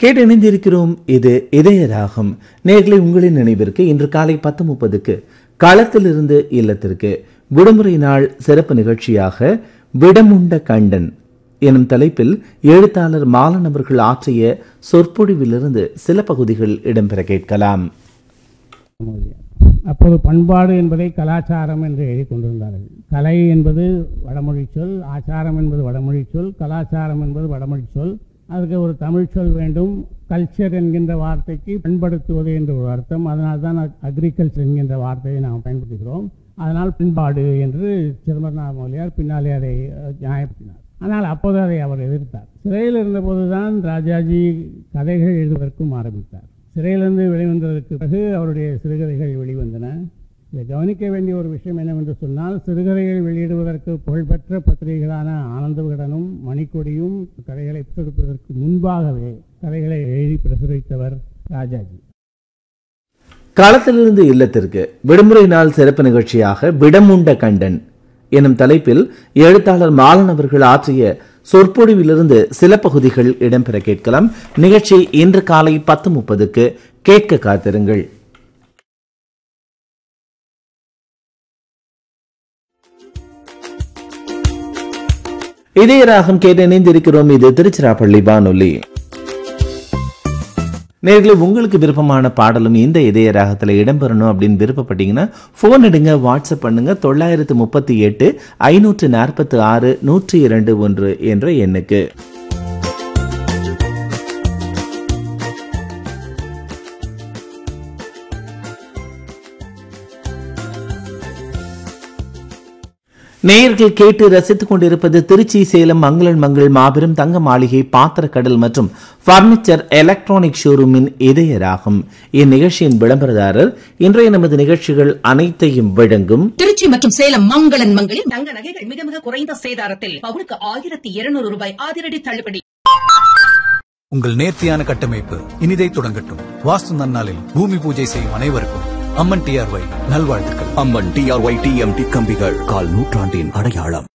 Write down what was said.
கேட்டு இணைந்திருக்கிறோம் இது இதய ராகம் நேர்களை உங்களின் நினைவிற்கு இன்று காலை பத்து முப்பதுக்கு களத்திலிருந்து இல்லத்திற்கு விடுமுறை நாள் சிறப்பு நிகழ்ச்சியாக விடமுண்ட கண்டன் எனும் தலைப்பில் எழுத்தாளர் மாலன் அவர்கள் ஆற்றிய சொற்பொழிவிலிருந்து சில பகுதிகள் இடம்பெற கேட்கலாம் அப்போது பண்பாடு என்பதை கலாச்சாரம் என்று எழுதி கொண்டிருந்தார்கள் கலை என்பது வடமொழி சொல் ஆச்சாரம் என்பது வடமொழி சொல் கலாச்சாரம் என்பது வடமொழி சொல் அதுக்கு ஒரு தமிழ் சொல் வேண்டும் கல்ச்சர் என்கின்ற வார்த்தைக்கு பண்படுத்துவது என்ற ஒரு அர்த்தம் அதனால் தான் அக்ரிகல்ச்சர் என்கின்ற வார்த்தையை நாம் பயன்படுத்துகிறோம் அதனால் பண்பாடு என்று சிதம்பரநாத மொழியார் பின்னாலே அதை அஹ், நியாயப்படுத்தினார் ஆனால் அப்போது அதை அவர் எதிர்த்தார் சிறையில் இருந்தபோது தான் ராஜாஜி கதைகள் எழுதுவதற்கும் ஆரம்பித்தார் சிறையிலிருந்து வெளிவந்ததற்கு பிறகு அவருடைய சிறுகதைகள் வெளிவந்தன இதை கவனிக்க வேண்டிய ஒரு விஷயம் என்னவென்று சொன்னால் சிறுகதைகள் வெளியிடுவதற்கு புகழ்பெற்ற பத்திரிகைகளான ஆனந்த விகடனும் மணிக்கொடியும் கதைகளை பிரசுரிப்பதற்கு முன்பாகவே கதைகளை எழுதி பிரசுரித்தவர் ராஜாஜி களத்திலிருந்து இல்லத்திற்கு விடுமுறை நாள் சிறப்பு நிகழ்ச்சியாக விடமுண்ட கண்டன் எனும் தலைப்பில் எழுத்தாளர் மாலன் அவர்கள் ஆற்றிய சொற்பொழிவிலிருந்து சில பகுதிகள் இடம்பெற கேட்கலாம் நிகழ்ச்சி இன்று காலை பத்து முப்பதுக்கு கேட்க காத்திருங்கள் இதே ராகம் கேட்டு இணைந்திருக்கிறோம் இது திருச்சிராப்பள்ளி வானொலி நேர்களை உங்களுக்கு விருப்பமான பாடலும் இந்த இதய ராகத்தில் இடம்பெறணும் அப்படின்னு விருப்பப்பட்டீங்கன்னா ஃபோன் எடுங்க வாட்ஸ்அப் பண்ணுங்க தொள்ளாயிரத்து முப்பத்தி எட்டு ஐநூற்று நாற்பத்தி ஆறு நூற்றி இரண்டு ஒன்று என்ற எண்ணுக்கு நேயர்கள் கேட்டு ரசித்துக் கொண்டிருப்பது திருச்சி சேலம் மங்களன் மங்கள் மாபெரும் தங்க மாளிகை பாத்திரக்கடல் மற்றும் பர்னிச்சர் எலக்ட்ரானிக் ஷோரூமின் இதய ராகம் இந்நிகழ்ச்சியின் விளம்பரதாரர் இன்றைய நமது நிகழ்ச்சிகள் அனைத்தையும் வழங்கும் திருச்சி மற்றும் சேலம் மங்களன் மங்களில் தங்க நகைகள் மிக மிக குறைந்த சேதாரத்தில் பவுனுக்கு ஆயிரத்தி இருநூறு ரூபாய் அதிரடி தள்ளுபடி உங்கள் நேர்த்தியான கட்டமைப்பு இனிதை தொடங்கட்டும் வாஸ்து நன்னாளில் பூமி பூஜை செய்யும் அனைவருக்கும் அம்மன் டிஆர்ஒய் நல்வாழ்த்துக்கள் அம்மன் டிஆர்ஒய் டிஎம்டி கம்பிகள் கால் நூற்றாண்டின் அடையாளம்